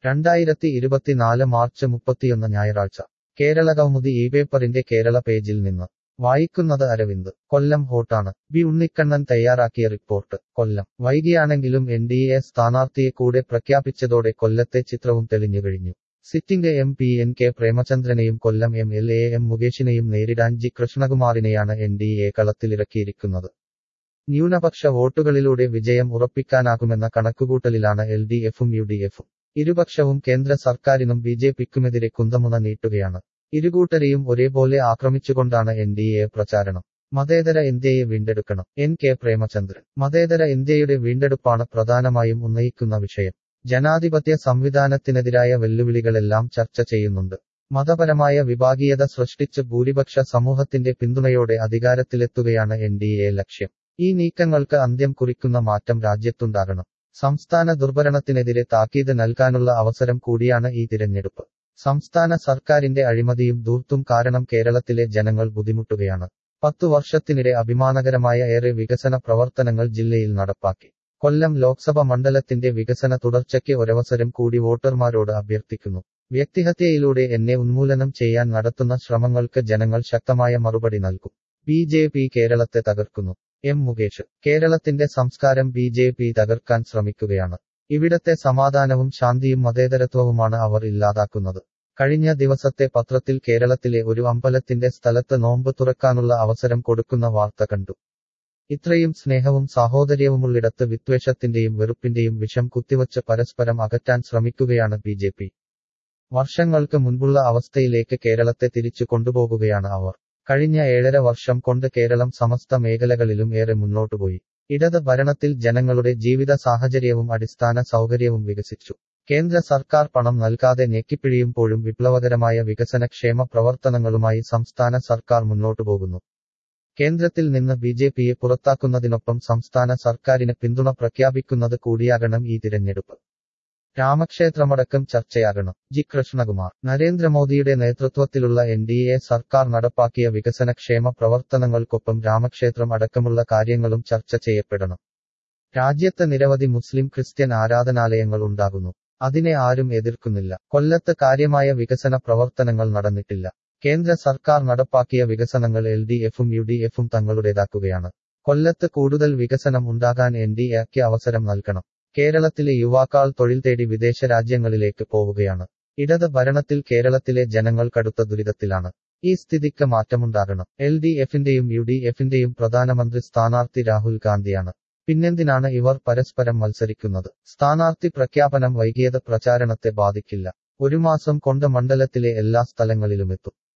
രണ്ടായിരത്തി ഇരുപത്തിനാല് മാർച്ച് മുപ്പത്തിയൊന്ന് ഞായറാഴ്ച കേരള കൗമുദി ഈ പേപ്പറിന്റെ കേരള പേജിൽ നിന്ന് വായിക്കുന്നത് അരവിന്ദ് കൊല്ലം ഹോട്ടാണ് ബി ഉണ്ണിക്കണ്ണൻ തയ്യാറാക്കിയ റിപ്പോർട്ട് കൊല്ലം വൈകിയാണെങ്കിലും എൻ ഡി എ സ്ഥാനാർത്ഥിയെ കൂടെ പ്രഖ്യാപിച്ചതോടെ കൊല്ലത്തെ ചിത്രവും തെളിഞ്ഞുകഴിഞ്ഞു sitting M P N K പ്രേമചന്ദ്രനെയും Kollam M L A M മുകേഷിനെയും നേരിടാൻ ജി കൃഷ്ണകുമാറിനെയാണ് എൻ ഡി എ കളത്തിലിറക്കിയിരിക്കുന്നത് ന്യൂനപക്ഷ വോട്ടുകളിലൂടെ വിജയം ഉറപ്പിക്കാനാകുമെന്ന കണക്കുകൂട്ടലിലാണ് എൽ ഡി എഫും യു ഡി എഫും ഇരുപക്ഷവും കേന്ദ്ര സർക്കാരിനും ബി ജെ പിക്കുമെതിരെ കുന്തമുന നീട്ടുകയാണ് ഇരുകൂട്ടരെയും ഒരേപോലെ ആക്രമിച്ചുകൊണ്ടാണ് എൻ ഡി എ പ്രചാരണം മതേതര ഇന്ത്യയെ വീണ്ടെടുക്കണം എൻ കെ പ്രേമചന്ദ്രൻ മതേതര ഇന്ത്യയുടെ വീണ്ടെടുപ്പാണ് പ്രധാനമായും ഉന്നയിക്കുന്ന വിഷയം ജനാധിപത്യ സംവിധാനത്തിനെതിരായ വെല്ലുവിളികളെല്ലാം ചർച്ച ചെയ്യുന്നുണ്ട് മതപരമായ വിഭാഗീയത സൃഷ്ടിച്ച് ഭൂരിപക്ഷ സമൂഹത്തിന്റെ പിന്തുണയോടെ അധികാരത്തിലെത്തുകയാണ് എൻ ഡി എ ലക്ഷ്യം ഈ നീക്കങ്ങൾക്ക് അന്ത്യം കുറിക്കുന്ന മാറ്റം രാജ്യത്തുണ്ടാകണം സംസ്ഥാന ദുർഭരണത്തിനെതിരെ താക്കീത് നൽകാനുള്ള അവസരം കൂടിയാണ് ഈ തിരഞ്ഞെടുപ്പ് സംസ്ഥാന സർക്കാരിന്റെ അഴിമതിയും ദൂർത്തും കാരണം കേരളത്തിലെ ജനങ്ങൾ ബുദ്ധിമുട്ടുകയാണ് പത്തു വർഷത്തിനിടെ അഭിമാനകരമായ ഏറെ വികസന പ്രവർത്തനങ്ങൾ ജില്ലയിൽ നടപ്പാക്കി കൊല്ലം ലോക്സഭ മണ്ഡലത്തിന്റെ വികസന തുടർച്ചയ്ക്ക് ഒരവസരം കൂടി വോട്ടർമാരോട് അഭ്യർത്ഥിക്കുന്നു വ്യക്തിഹത്യയിലൂടെ എന്നെ ഉന്മൂലനം ചെയ്യാൻ നടത്തുന്ന ശ്രമങ്ങൾക്ക് ജനങ്ങൾ ശക്തമായ മറുപടി നൽകും ബി ജെ പി കേരളത്തെ തകർക്കുന്നു എം മുകേഷ് കേരളത്തിന്റെ സംസ്കാരം ബി ജെ പി തകർക്കാൻ ശ്രമിക്കുകയാണ് ഇവിടത്തെ സമാധാനവും ശാന്തിയും മതേതരത്വവുമാണ് അവർ ഇല്ലാതാക്കുന്നത് കഴിഞ്ഞ ദിവസത്തെ പത്രത്തിൽ കേരളത്തിലെ ഒരു അമ്പലത്തിന്റെ സ്ഥലത്ത് നോമ്പ് തുറക്കാനുള്ള അവസരം കൊടുക്കുന്ന വാർത്ത കണ്ടു ഇത്രയും സ്നേഹവും സാഹോദര്യവുമുള്ളിടത്ത് വിദ്വേഷത്തിന്റെയും വെറുപ്പിന്റെയും വിഷം കുത്തിവച്ച് പരസ്പരം അകറ്റാൻ ശ്രമിക്കുകയാണ് ബി ജെ പി വർഷങ്ങൾക്ക് മുൻപുള്ള അവസ്ഥയിലേക്ക് കേരളത്തെ തിരിച്ചു കൊണ്ടുപോകുകയാണ് അവർ കഴിഞ്ഞ ഏഴര വർഷം കൊണ്ട് കേരളം സമസ്ത മേഖലകളിലും ഏറെ മുന്നോട്ടുപോയി ഇടത് ഭരണത്തിൽ ജനങ്ങളുടെ ജീവിത സാഹചര്യവും അടിസ്ഥാന സൗകര്യവും വികസിച്ചു കേന്ദ്ര സർക്കാർ പണം നൽകാതെ ഞെക്കിപ്പിഴിയുമ്പോഴും വിപ്ലവകരമായ വികസനക്ഷേമ പ്രവർത്തനങ്ങളുമായി സംസ്ഥാന സർക്കാർ മുന്നോട്ടു പോകുന്നു കേന്ദ്രത്തിൽ നിന്ന് ബി ജെ പിയെ പുറത്താക്കുന്നതിനൊപ്പം സംസ്ഥാന സർക്കാരിന് പിന്തുണ പ്രഖ്യാപിക്കുന്നത് കൂടിയാകണം ഈ തിരഞ്ഞെടുപ്പ് രാമക്ഷേത്രമടക്കം ചർച്ചയാകണം ജി കൃഷ്ണകുമാർ നരേന്ദ്രമോദിയുടെ നേതൃത്വത്തിലുള്ള എൻ ഡി എ സർക്കാർ നടപ്പാക്കിയ വികസനക്ഷേമ പ്രവർത്തനങ്ങൾക്കൊപ്പം രാമക്ഷേത്രം അടക്കമുള്ള കാര്യങ്ങളും ചർച്ച ചെയ്യപ്പെടണം രാജ്യത്ത് നിരവധി മുസ്ലിം ക്രിസ്ത്യൻ ആരാധനാലയങ്ങൾ ഉണ്ടാകുന്നു അതിനെ ആരും എതിർക്കുന്നില്ല കൊല്ലത്ത് കാര്യമായ വികസന പ്രവർത്തനങ്ങൾ നടന്നിട്ടില്ല കേന്ദ്ര സർക്കാർ നടപ്പാക്കിയ വികസനങ്ങൾ എൽ ഡി എഫും യു ഡി എഫും തങ്ങളുടേതാക്കുകയാണ് കൊല്ലത്ത് കൂടുതൽ വികസനം ഉണ്ടാകാൻ എൻ ഡി എക്ക് അവസരം നൽകണം കേരളത്തിലെ യുവാക്കൾ തൊഴിൽ തേടി വിദേശ രാജ്യങ്ങളിലേക്ക് പോവുകയാണ് ഇടത് ഭരണത്തിൽ കേരളത്തിലെ ജനങ്ങൾ കടുത്ത ദുരിതത്തിലാണ് ഈ സ്ഥിതിക്ക് മാറ്റമുണ്ടാകണം എൽ ഡി എഫിന്റെയും യു ഡി എഫിന്റെയും പ്രധാനമന്ത്രി സ്ഥാനാർത്ഥി രാഹുൽ ഗാന്ധിയാണ് പിന്നെന്തിനാണ് ഇവർ പരസ്പരം മത്സരിക്കുന്നത് സ്ഥാനാർത്ഥി പ്രഖ്യാപനം വൈകിയത് പ്രചാരണത്തെ ബാധിക്കില്ല ഒരു മാസം കൊണ്ട് മണ്ഡലത്തിലെ എല്ലാ സ്ഥലങ്ങളിലുമെത്തും